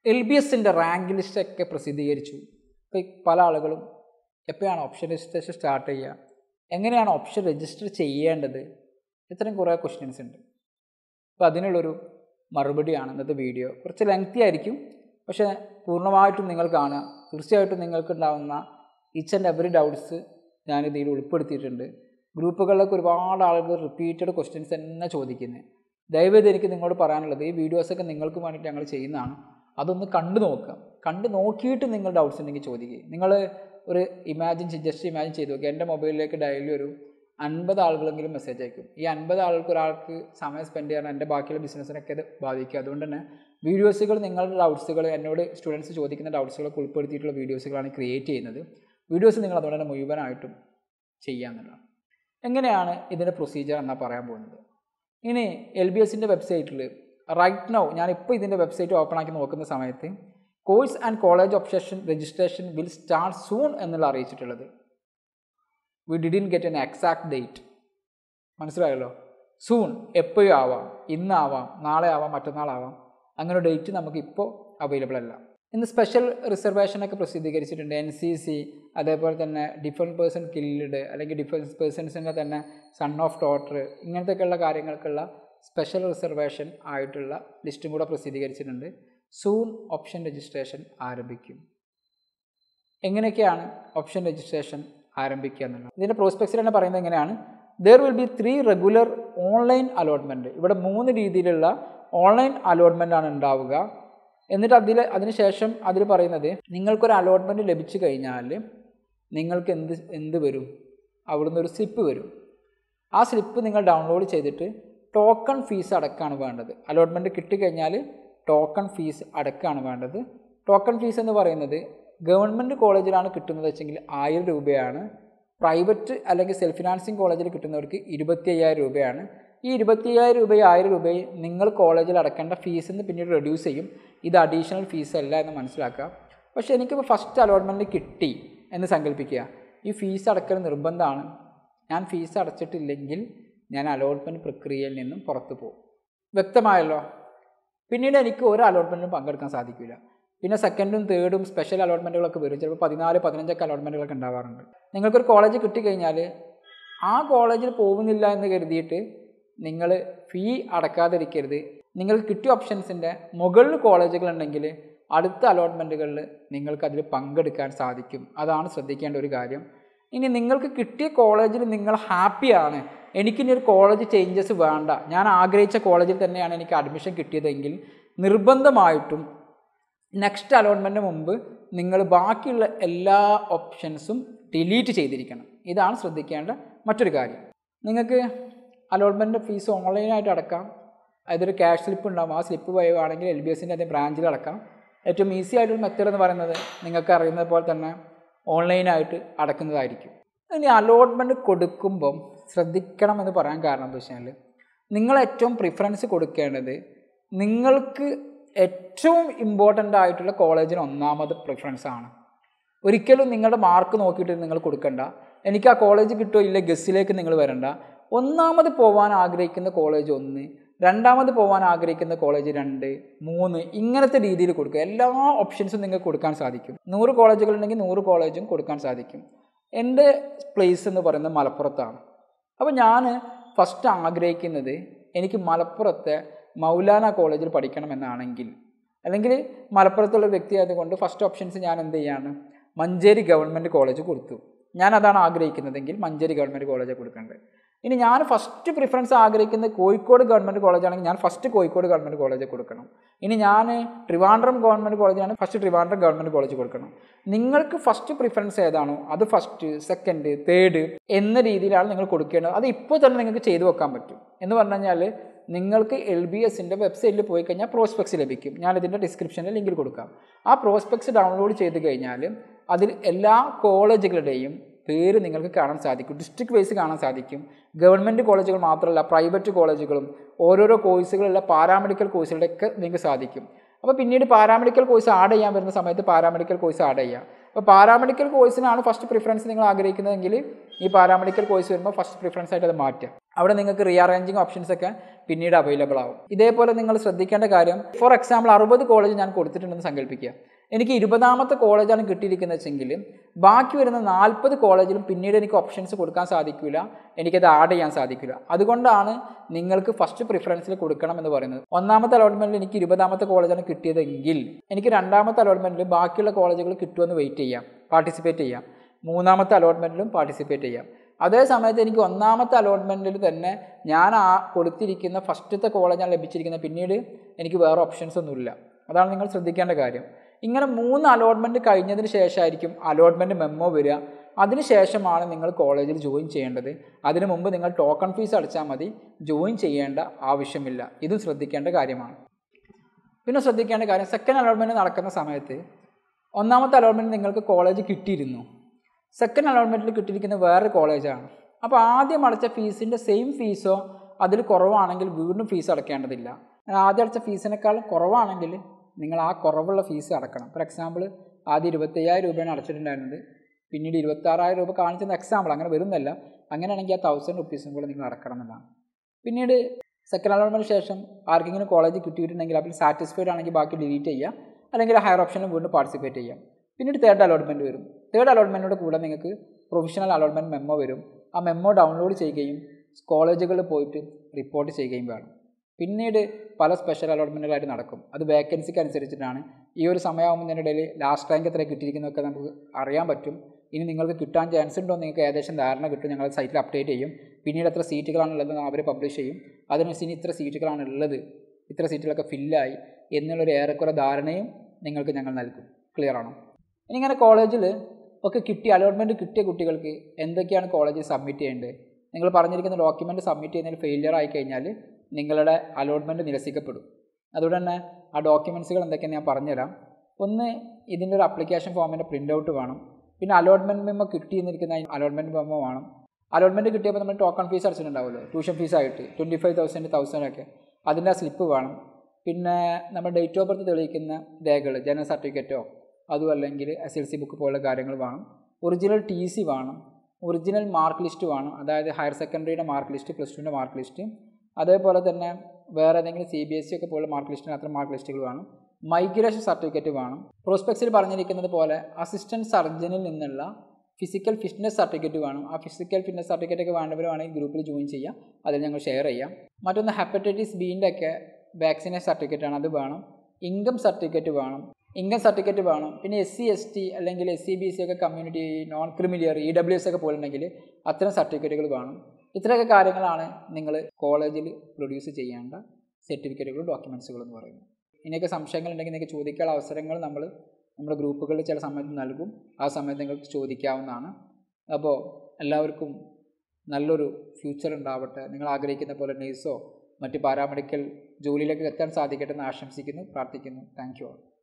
L B എസിൻ്റെ rank ലിസ്റ്റൊക്കെ പ്രസിദ്ധീകരിച്ചു ഇപ്പോൾ പല ആളുകളും എപ്പോഴാണ് ഓപ്ഷൻ രജിസ്ട്രേഷൻ സ്റ്റാർട്ട് ചെയ്യുക എങ്ങനെയാണ് ഓപ്ഷൻ രജിസ്റ്റർ ചെയ്യേണ്ടത് ഇത്തരം കുറേ ക്വസ്റ്റ്യൻസ് ഉണ്ട് അപ്പോൾ അതിനുള്ളൊരു മറുപടിയാണ് ഇന്നത്തെ വീഡിയോ കുറച്ച് ലെങ്തി ആയിരിക്കും പക്ഷേ പൂർണ്ണമായിട്ടും നിങ്ങൾ കാണുക തീർച്ചയായിട്ടും നിങ്ങൾക്കുണ്ടാവുന്ന ഈച്ച് ആൻഡ് എവറി ഡൗട്ട്സ് ഞാൻ ഇതിൽ ഉൾപ്പെടുത്തിയിട്ടുണ്ട് ഗ്രൂപ്പുകളിലൊക്കെ ഒരുപാട് ആളുകൾ റിപ്പീറ്റഡ് ക്വസ്റ്റ്യൻസ് തന്നെ ചോദിക്കുന്നത് ദയവേത് എനിക്ക് നിങ്ങളോട് പറയാനുള്ളത് ഈ വീഡിയോസൊക്കെ നിങ്ങൾക്ക് വേണ്ടിയിട്ട് ഞങ്ങൾ ചെയ്യുന്നതാണ് അതൊന്ന് കണ്ടു നോക്കുക കണ്ടു നോക്കിയിട്ട് നിങ്ങൾ ഡൗട്ട്സ് ഉണ്ടെങ്കിൽ ചോദിക്കുക നിങ്ങൾ ഒരു ഇമാജിൻ ജസ്റ്റ് ഇമാജിൻ ചെയ്ത് നോക്കുക എൻ്റെ മൊബൈലിലേക്ക് ഡെയിലി ഒരു അൻപത് ആളുകളെങ്കിലും മെസ്സേജ് അയക്കും ഈ അൻപത് ആൾക്ക് ഒരാൾക്ക് സമയം സ്പെൻഡ് ചെയ്യാൻ എൻ്റെ ബാക്കിയുള്ള ബിസിനസ്സിനൊക്കെ ഇത് ബാധിക്കും അതുകൊണ്ട് തന്നെ വീഡിയോസുകൾ നിങ്ങളുടെ ഡൗട്ട്സുകൾ എന്നോട് സ്റ്റുഡൻസ് ചോദിക്കുന്ന ഡൗട്ട്സുകളൊക്കെ ഉൾപ്പെടുത്തിയിട്ടുള്ള വീഡിയോസുകളാണ് ക്രിയേറ്റ് ചെയ്യുന്നത് വീഡിയോസ് നിങ്ങൾ അതുകൊണ്ട് തന്നെ മുഴുവനായിട്ടും ചെയ്യാമെന്നുള്ളതാണ് എങ്ങനെയാണ് ഇതിൻ്റെ പ്രൊസീജിയർ എന്നാണ് പറയാൻ പോകുന്നത് ഇനി എൽ ബി എസിൻ്റെ വെബ്സൈറ്റിൽ റൈറ്റ് നൗ ഞാനിപ്പോൾ ഇതിൻ്റെ വെബ്സൈറ്റ് ഓപ്പൺ ആക്കി നോക്കുന്ന സമയത്ത് course and college option registration will start soon എന്നുള്ള അറിയിച്ചിട്ടുള്ളത് we didn't get an exact date മനസ്സിലായല്ലോ സൂൺ എപ്പോഴും ആവാം ഇന്നാവാം നാളെ ആവാം മറ്റന്നാളാവാം അങ്ങനെ ഡേറ്റ് നമുക്ക് ഇപ്പോൾ അവൈലബിൾ അല്ല ഇന്ന് സ്പെഷ്യൽ റിസർവേഷനൊക്കെ പ്രസിദ്ധീകരിച്ചിട്ടുണ്ട് എൻ സി സി അതേപോലെ തന്നെ ഡിഫറെൻറ്റ് പേഴ്സൺ കിൽഡ് അല്ലെങ്കിൽ ഡിഫറെൻറ്റ് പേഴ്സൺസിൻ്റെ തന്നെ സൺ ഓഫ് ഡോട്ടർ ഇങ്ങനത്തെയൊക്കെയുള്ള കാര്യങ്ങൾക്കുള്ള സ്പെഷ്യൽ റിസർവേഷൻ ആയിട്ടുള്ള ലിസ്റ്റും കൂടെ പ്രസിദ്ധീകരിച്ചിട്ടുണ്ട് സൂൺ ഓപ്ഷൻ രജിസ്ട്രേഷൻ ആരംഭിക്കും എങ്ങനെയൊക്കെയാണ് ഓപ്ഷൻ രജിസ്ട്രേഷൻ ആരംഭിക്കുക എന്നുള്ളത് ഇതിൻ്റെ പ്രോസ്പെക്സിൽ തന്നെ പറയുന്നത് എങ്ങനെയാണ് there will be three regular online allotment ഇവിടെ മൂന്ന് രീതിയിലുള്ള ഓൺലൈൻ അലോട്ട്മെൻ്റ് ആണ് ഉണ്ടാവുക എന്നിട്ട് അതിൽ അതിനുശേഷം അതിൽ പറയുന്നത് നിങ്ങൾക്കൊരു അലോട്ട്മെൻറ്റ് ലഭിച്ചു കഴിഞ്ഞാൽ നിങ്ങൾക്ക് എന്ത് എന്ത് വരും അവിടുന്ന് ഒരു സ്ലിപ്പ് വരും ആ സ്ലിപ്പ് നിങ്ങൾ ഡൗൺലോഡ് ചെയ്തിട്ട് ടോക്കൺ ഫീസ് അടക്കമാണ് വേണ്ടത് അലോട്ട്മെൻറ്റ് കിട്ടിക്കഴിഞ്ഞാൽ ടോക്കൺ ഫീസ് അടക്കമാണ് വേണ്ടത് ടോക്കൺ ഫീസ് എന്ന് പറയുന്നത് ഗവൺമെൻറ് കോളേജിലാണ് കിട്ടുന്നത് വെച്ചെങ്കിൽ ആയിരം രൂപയാണ് പ്രൈവറ്റ് അല്ലെങ്കിൽ സെൽഫ് ഫിനാൻസിങ് കോളേജിൽ കിട്ടുന്നവർക്ക് ഇരുപത്തി അയ്യായിരം രൂപയാണ് ഈ ഇരുപത്തി അയ്യായിരം രൂപയും ആയിരം രൂപയും നിങ്ങൾ കോളേജിൽ അടക്കേണ്ട ഫീസിൽ നിന്ന് പിന്നീട് റെഡ്യൂസ് ചെയ്യും ഇത് അഡീഷണൽ ഫീസ് അല്ല എന്ന് മനസ്സിലാക്കുക പക്ഷേ എനിക്കിപ്പോൾ ഫസ്റ്റ് അലോട്ട്മെൻറ്റ് കിട്ടി എന്ന് സങ്കല്പിക്കുക ഈ ഫീസ് അടക്കൽ നിർബന്ധമാണ് ഞാൻ ഫീസ് അടച്ചിട്ടില്ലെങ്കിൽ ഞാൻ അലോട്ട്മെൻറ്റ് പ്രക്രിയയിൽ നിന്നും പുറത്തു പോകും വ്യക്തമായല്ലോ പിന്നീട് എനിക്ക് ഒരു അലോട്ട്മെൻറ്റിലും പങ്കെടുക്കാൻ സാധിക്കില്ല പിന്നെ സെക്കൻഡും തേർഡും സ്പെഷ്യൽ അലോട്ട്മെൻറ്റുകളൊക്കെ വരും ചിലപ്പോൾ പതിനാല് പതിനഞ്ചൊക്കെ അലോട്ട്മെൻറ്റുകളൊക്കെ ഉണ്ടാവാറുണ്ട് നിങ്ങൾക്കൊരു കോളേജ് കിട്ടിക്കഴിഞ്ഞാൽ ആ കോളേജിൽ പോകുന്നില്ല എന്ന് കരുതിയിട്ട് നിങ്ങൾ ഫീ അടക്കാതിരിക്കരുത് നിങ്ങൾക്ക് കിട്ടിയ ഓപ്ഷൻസിൻ്റെ മുകളിൽ കോളേജുകളുണ്ടെങ്കിൽ അടുത്ത അലോട്ട്മെൻറ്റുകളിൽ നിങ്ങൾക്ക് അതിൽ പങ്കെടുക്കാൻ സാധിക്കും അതാണ് ശ്രദ്ധിക്കേണ്ട ഒരു കാര്യം ഇനി നിങ്ങൾക്ക് കിട്ടിയ കോളേജിൽ നിങ്ങൾ ഹാപ്പിയാണ് എനിക്കിനി ഒരു കോളേജ് ചേഞ്ചസ് വേണ്ട ഞാൻ ആഗ്രഹിച്ച കോളേജിൽ തന്നെയാണ് എനിക്ക് അഡ്മിഷൻ കിട്ടിയതെങ്കിൽ നിർബന്ധമായിട്ടും നെക്സ്റ്റ് അലോട്ട്മെൻറ്റിന് മുമ്പ് നിങ്ങൾ ബാക്കിയുള്ള എല്ലാ ഓപ്ഷൻസും ഡിലീറ്റ് ചെയ്തിരിക്കണം ഇതാണ് ശ്രദ്ധിക്കേണ്ട മറ്റൊരു കാര്യം നിങ്ങൾക്ക് അലോട്ട്മെൻറ്റ് ഫീസ് ഓൺലൈനായിട്ട് അടക്കാം അതൊരു ക്യാഷ് സ്ലിപ്പ് ഉണ്ടാകും ആ സ്ലിപ്പ് വഴിയാണെങ്കിൽ എൽ ബി എസിൻ്റെ അതേ ബ്രാഞ്ചിൽ അടക്കാം ഏറ്റവും ഈസി ആയിട്ടുള്ള മെത്തേഡ് എന്ന് പറയുന്നത് നിങ്ങൾക്ക് അറിയുന്നത് പോലെ തന്നെ ഓൺലൈനായിട്ട് അടക്കുന്നതായിരിക്കും ഇനി അലോട്ട്മെൻറ്റ് കൊടുക്കുമ്പം ശ്രദ്ധിക്കണം എന്ന് പറയാൻ കാരണം എന്താ വെച്ചാൽ നിങ്ങൾ ഏറ്റവും പ്രിഫറൻസ് കൊടുക്കേണ്ടത് നിങ്ങൾക്ക് ഏറ്റവും ഇമ്പോർട്ടൻ്റ് ആയിട്ടുള്ള കോളേജിന് ഒന്നാമത് പ്രിഫറൻസ് ആണ് ഒരിക്കലും നിങ്ങളുടെ മാർക്ക് നോക്കിയിട്ട് നിങ്ങൾ കൊടുക്കണ്ട എനിക്ക് ആ കോളേജ് കിട്ടുമോ ഇല്ല ഗസ്സിലേക്ക് നിങ്ങൾ വരണ്ട ഒന്നാമത് പോകാൻ ആഗ്രഹിക്കുന്ന കോളേജ് ഒന്ന് രണ്ടാമത് പോകാൻ ആഗ്രഹിക്കുന്ന കോളേജ് രണ്ട് മൂന്ന് ഇങ്ങനത്തെ രീതിയിൽ കൊടുക്കുക എല്ലാ ഓപ്ഷൻസും നിങ്ങൾക്ക് കൊടുക്കാൻ സാധിക്കും നൂറ് കോളേജുകളുണ്ടെങ്കിൽ നൂറ് കോളേജും കൊടുക്കാൻ സാധിക്കും എൻ്റെ പ്ലേസ് എന്ന് പറയുന്നത് മലപ്പുറത്താണ് അപ്പോൾ ഞാൻ ഫസ്റ്റ് ആഗ്രഹിക്കുന്നത് എനിക്ക് മലപ്പുറത്തെ മൗലാന കോളേജിൽ പഠിക്കണമെന്നാണെങ്കിൽ അല്ലെങ്കിൽ മലപ്പുറത്തുള്ള വ്യക്തി ആയതുകൊണ്ട് ഫസ്റ്റ് ഓപ്ഷൻസ് ഞാൻ എന്ത് ചെയ്യാണ് മഞ്ചേരി ഗവൺമെൻറ് കോളേജ് കൊടുത്തു ഞാൻ അതാണ് ആഗ്രഹിക്കുന്നതെങ്കിൽ മഞ്ചേരി ഗവൺമെൻറ് കോളേജ് കൊടുക്കേണ്ടത് ഇനി ഞാൻ ഫസ്റ്റ് പ്രിഫറൻസ് ആഗ്രഹിക്കുന്നത് കോഴിക്കോട് ഗവൺമെൻറ് കോളേജാണെങ്കിൽ ഞാൻ ഫസ്റ്റ് കോഴിക്കോട് ഗവൺമെൻറ് കോളേജ് കൊടുക്കണം ഇനി ഞാൻ ട്രിവാൻഡ്രം ഗവൺമെൻറ് കോളേജാണ് ഫസ്റ്റ് ട്രിവാൻഡ്രം ഗവൺമെൻറ് കോളേജ് കൊടുക്കണം നിങ്ങൾക്ക് ഫസ്റ്റ് പ്രിഫറൻസ് ഏതാണോ അത് ഫസ്റ്റ് സെക്കൻഡ് തേർഡ് എന്ന രീതിയിലാണ് നിങ്ങൾ കൊടുക്കേണ്ടത് അത് ഇപ്പോൾ തന്നെ നിങ്ങൾക്ക് ചെയ്തു വെക്കാൻ പറ്റും എന്ന് പറഞ്ഞു കഴിഞ്ഞാൽ നിങ്ങൾക്ക് എൽ ബി എസിൻ്റെ വെബ്സൈറ്റിൽ പോയി കഴിഞ്ഞാൽ പ്രോസ്പെക്സ് ലഭിക്കും ഞാൻ ഇതിൻ്റെ ഡിസ്ക്രിപ്ഷനിൽ ലിങ്കിൽ കൊടുക്കാം ആ പ്രോസ്പെക്സ് ഡൗൺലോഡ് ചെയ്ത് കഴിഞ്ഞാൽ അതിൽ എല്ലാ കോളേജുകളുടെയും പേര് നിങ്ങൾക്ക് കാണാൻ സാധിക്കും ഡിസ്ട്രിക്ട് വൈസ് കാണാൻ സാധിക്കും ഗവൺമെൻറ് കോളേജുകൾ മാത്രമല്ല പ്രൈവറ്റ് കോളേജുകളും ഓരോരോ കോഴ്സുകളുള്ള പാരാമെഡിക്കൽ കോഴ്സുകളുടെയൊക്കെ നിങ്ങൾക്ക് സാധിക്കും അപ്പോൾ പിന്നീട് പാരാമെഡിക്കൽ കോഴ്സ് ആഡ് ചെയ്യാൻ വരുന്ന സമയത്ത് പാരാമെഡിക്കൽ കോഴ്സ് ആഡ് ചെയ്യാം അപ്പോൾ പാരാമെഡിക്കൽ കോഴ്സിനാണ് ഫസ്റ്റ് പ്രിഫറൻസ് നിങ്ങൾ ആഗ്രഹിക്കുന്നതെങ്കിൽ ഈ പാരാമെഡിക്കൽ കോഴ്സ് വരുമ്പോൾ ഫസ്റ്റ് പ്രിഫറൻസ് ആയിട്ട് അത് മാറ്റുക അവിടെ നിങ്ങൾക്ക് റീഅറേഞ്ചിങ് ഓപ്ഷൻസ് ഒക്കെ പിന്നീട് അവൈലബിൾ ആവും ഇതേപോലെ നിങ്ങൾ ശ്രദ്ധിക്കേണ്ട കാര്യം ഫോർ എക്സാമ്പിൾ അറുപത് കോളേജ് ഞാൻ കൊടുത്തിട്ടുണ്ടെന്ന് സങ്കല്പിക്കുക എനിക്ക് ഇരുപതാമത്തെ കോളേജാണ് കിട്ടിയിരിക്കുന്നത് വെച്ചെങ്കിൽ ബാക്കി വരുന്ന നാൽപ്പത് കോളേജിലും പിന്നീട് എനിക്ക് ഓപ്ഷൻസ് കൊടുക്കാൻ സാധിക്കില്ല എനിക്കത് ആഡ് ചെയ്യാൻ സാധിക്കില്ല അതുകൊണ്ടാണ് നിങ്ങൾക്ക് ഫസ്റ്റ് പ്രിഫറൻസിൽ കൊടുക്കണം എന്ന് പറയുന്നത് ഒന്നാമത്തെ അലോട്ട്മെൻറ്റിൽ എനിക്ക് ഇരുപതാമത്തെ കോളേജാണ് കിട്ടിയതെങ്കിൽ എനിക്ക് രണ്ടാമത്തെ അലോട്ട്മെൻറ്റിൽ ബാക്കിയുള്ള കോളേജുകൾ കിട്ടുമെന്ന് വെയിറ്റ് ചെയ്യാം പാർട്ടിസിപ്പേറ്റ് ചെയ്യാം മൂന്നാമത്തെ അലോട്ട്മെൻറ്റിലും പാർട്ടിസിപ്പേറ്റ് ചെയ്യാം അതേ സമയത്ത് എനിക്ക് ഒന്നാമത്തെ അലോട്ട്മെൻറ്റിൽ തന്നെ ഞാൻ ആ കൊടുത്തിരിക്കുന്ന ഫസ്റ്റത്തെ കോളേജാണ് ലഭിച്ചിരിക്കുന്നത് പിന്നീട് എനിക്ക് വേറെ ഓപ്ഷൻസ് ഒന്നുമില്ല അതാണ് നിങ്ങൾ ശ്രദ്ധിക്കേണ്ട കാര്യം ഇങ്ങനെ മൂന്ന് അലോട്ട്മെൻറ്റ് കഴിഞ്ഞതിന് ശേഷമായിരിക്കും അലോട്ട്മെൻറ്റ് മെമ്മോ വരിക അതിനുശേഷമാണ് നിങ്ങൾ കോളേജിൽ ജോയിൻ ചെയ്യേണ്ടത് അതിനു മുമ്പ് നിങ്ങൾ ടോക്കൺ ഫീസ് അടച്ചാൽ മതി ജോയിൻ ചെയ്യേണ്ട ആവശ്യമില്ല ഇതും ശ്രദ്ധിക്കേണ്ട കാര്യമാണ് പിന്നെ ശ്രദ്ധിക്കേണ്ട കാര്യം സെക്കൻഡ് അലോട്ട്മെൻറ്റ് നടക്കുന്ന സമയത്ത് ഒന്നാമത്തെ അലോട്ട്മെൻറ്റ് നിങ്ങൾക്ക് കോളേജ് കിട്ടിയിരുന്നു സെക്കൻഡ് അലോട്ട്മെൻറ്റിൽ കിട്ടിയിരിക്കുന്ന വേറൊരു കോളേജാണ് അപ്പോൾ ആദ്യം അടച്ച ഫീസിൻ്റെ സെയിം ഫീസോ അതിൽ കുറവാണെങ്കിൽ വീണ്ടും ഫീസ് അടയ്ക്കേണ്ടതില്ല ആദ്യം അടച്ച ഫീസിനേക്കാൾ കുറവാണെങ്കിൽ നിങ്ങൾ ആ കുറവുള്ള ഫീസ് അടക്കണം ഫോർ എക്സാമ്പിൾ ആദ്യം ഇരുപത്തയ്യായിരം രൂപയാണ് അടച്ചിട്ടുണ്ടായിരുന്നത് പിന്നീട് ഇരുപത്താറായിരം രൂപ കാണിച്ചെന്ന എക്സാമ്പിൾ അങ്ങനെ വരുന്നല്ല അങ്ങനെയാണെങ്കിൽ ആ തൗസൻഡ് റുപ്പീസും കൂടെ നിങ്ങൾ അടക്കണം എന്നതാണ് പിന്നീട് സെക്കൻഡ് അലോട്ട്മെൻറ്റിന് ശേഷം ആർക്കെങ്കിലും കോളേജ് കിട്ടിയിട്ടുണ്ടെങ്കിൽ അതിൽ സാറ്റിസ്ഫൈഡ് ആണെങ്കിൽ ബാക്കി ഡിലീറ്റ് ചെയ്യുക അല്ലെങ്കിൽ ഹയർ ഓപ്ഷനിൽ വീണ്ടും പാർട്ടിസിപ്പേറ്റ് ചെയ്യാം പിന്നീട് തേർഡ് അലോട്ട്മെൻറ്റ് വരും തേർഡ് അലോട്ട്മെൻറ്റിനോട് കൂടെ നിങ്ങൾക്ക് പ്രൊഫഷണൽ അലോട്ട്മെൻറ്റ് മെമ്മോ വരും ആ മെമ്മോ ഡൗൺലോഡ് ചെയ്യുകയും കോളേജുകളിൽ പോയിട്ട് റിപ്പോർട്ട് ചെയ്യുകയും വേണം പിന്നീട് പല സ്പെഷ്യൽ അലോട്ട്മെൻറ്റുകളായിട്ട് നടക്കും അത് വേക്കൻസിക്ക് അനുസരിച്ചിട്ടാണ് ഈ ഒരു സമയമാകുന്നതിനിടയിൽ ലാസ്റ്റ് റാങ്ക് എത്ര കിട്ടിയിരിക്കുന്നതൊക്കെ നമുക്ക് അറിയാൻ പറ്റും ഇനി നിങ്ങൾക്ക് കിട്ടാൻ ചാൻസ് ഉണ്ടോ എന്ന് നിങ്ങൾക്ക് ഏകദേശം ധാരണ കിട്ടും ഞങ്ങൾ സൈറ്റിൽ അപ്ഡേറ്റ് ചെയ്യും പിന്നീട് എത്ര സീറ്റുകളാണുള്ളത് അവർ പബ്ലിഷ് ചെയ്യും അതിനനുസരിച്ച് ഇനി ഇത്ര സീറ്റുകളാണ് ഉള്ളത് ഇത്ര സീറ്റുകളൊക്കെ ഫില്ലായി എന്നുള്ളൊരു ഏറെക്കുറെ ധാരണയും നിങ്ങൾക്ക് ഞങ്ങൾ നൽകും ക്ലിയർ ആണോ ഇനി ഇങ്ങനെ കോളേജിൽ ഒക്കെ കിട്ടിയ അലോട്ട്മെൻറ്റ് കിട്ടിയ കുട്ടികൾക്ക് എന്തൊക്കെയാണ് കോളേജിൽ സബ്മിറ്റ് ചെയ്യേണ്ടത് നിങ്ങൾ പറഞ്ഞിരിക്കുന്ന ഡോക്യുമെൻറ്റ് സബ്മിറ്റ് ചെയ്യുന്നതിൽ ഫെയിലിയർ ആയി കഴിഞ്ഞാൽ നിങ്ങളുടെ അലോട്ട്മെൻറ്റ് നിരസിക്കപ്പെടും അതുകൊണ്ട് തന്നെ ആ ഡോക്യുമെൻറ്റ്സുകൾ എന്തൊക്കെയാണെന്ന് ഞാൻ പറഞ്ഞുതരാം ഒന്ന് ഇതിൻ്റെ ഒരു അപ്ലിക്കേഷൻ ഫോമിൻ്റെ പ്രിൻ്റ് ഔട്ട് വേണം പിന്നെ അലോട്ട്മെൻറ്റ് മെമ്മോ കിട്ടിയെന്നിരിക്കുന്ന അലോട്ട്മെൻറ്റ് മെമ്മോ വേണം അലോട്ട്മെൻറ്റ് കിട്ടിയപ്പോൾ നമ്മൾ ടോക്കൺ ഫീസ് അടച്ചിട്ടുണ്ടാവുമല്ലോ ട്യൂഷൻ ഫീസായിട്ട് ട്വൻറ്റി ഫൈവ് തൗസൻഡ് തൗസൻഡ് ഒക്കെ അതിൻ്റെ ആ സ്ലിപ്പ് വേണം പിന്നെ നമ്മൾ ഡേറ്റ് ഓഫ് ബർത്ത് തെളിയിക്കുന്ന രേഖകൾ ജനന സർട്ടിഫിക്കറ്റോ അതും അല്ലെങ്കിൽ എസ് എൽ സി ബുക്ക് പോലുള്ള കാര്യങ്ങൾ വേണം ഒറിജിനൽ ടി സി വേണം ഒറിജിനൽ മാർക്ക് ലിസ്റ്റ് വേണം അതായത് ഹയർ സെക്കൻഡറിയുടെ മാർക്ക് ലിസ്റ്റ് പ്ലസ് ടുവിൻ്റെ മാർക്ക് ലിസ്റ്റ് അതേപോലെ തന്നെ വേറെ ഏതെങ്കിലും സി ബി എസ് സി ഒക്കെ പോലുള്ള മാർക്ക് ലിസ്റ്റിന് അത്ര മാർക്ക് ലിസ്റ്റുകൾ വേണം മൈഗ്രേഷൻ സർട്ടിഫിക്കറ്റ് വേണം പ്രോസ്പെക്സിൽ പറഞ്ഞിരിക്കുന്നത് പോലെ അസിസ്റ്റൻറ്റ് സർജനിൽ നിന്നുള്ള ഫിസിക്കൽ ഫിറ്റ്നസ് സർട്ടിഫിക്കറ്റ് വേണം ആ ഫിസിക്കൽ ഫിറ്റ്നസ് സർട്ടിഫിക്കറ്റ് ഒക്കെ വേണ്ടവരാണെങ്കിൽ ഗ്രൂപ്പിൽ ജോയിൻ ചെയ്യാം അതിൽ ഞങ്ങൾ ഷെയർ ചെയ്യാം മറ്റൊന്ന് ഹെപ്പറ്റൈറ്റിസ് ബീൻ്റെ ഒക്കെ വാക്സിനേഷൻ സർട്ടിഫിക്കറ്റ് ആണ് അത് വേണം ഇൻകം സർട്ടിഫിക്കറ്റ് വേണം ഇൻകം സർട്ടിഫിക്കറ്റ് വേണം പിന്നെ എസ് സി എസ് ടി അല്ലെങ്കിൽ എസ് സി ബി സി ഒക്കെ community non creamy layer E W S ഒക്കെ പോലുണ്ടെങ്കിൽ അത്തരം സർട്ടിഫിക്കറ്റുകൾ വേണം ഇത്രയൊക്കെ കാര്യങ്ങളാണ് നിങ്ങൾ കോളേജിൽ പ്രൊഡ്യൂസ് ചെയ്യേണ്ട സർട്ടിഫിക്കറ്റുകളും ഡോക്യുമെൻസുകളും എന്ന് പറയുന്നത് ഇനിയൊക്കെ സംശയങ്ങളുണ്ടെങ്കിൽ നിങ്ങൾക്ക് ചോദിക്കാനുള്ള അവസരങ്ങൾ നമ്മൾ നമ്മുടെ ഗ്രൂപ്പുകളിൽ ചില സമയത്ത് നൽകും ആ സമയത്ത് നിങ്ങൾക്ക് ചോദിക്കാവുന്നതാണ് അപ്പോൾ എല്ലാവർക്കും നല്ലൊരു ഫ്യൂച്ചർ ഉണ്ടാവട്ടെ നിങ്ങൾ ആഗ്രഹിക്കുന്ന പോലെ നേഴ്സോ മറ്റ് പാരാമെഡിക്കൽ ജോലിയിലേക്ക് എത്താൻ സാധിക്കട്ടെ എന്ന് ആശംസിക്കുന്നു പ്രാർത്ഥിക്കുന്നു താങ്ക് യു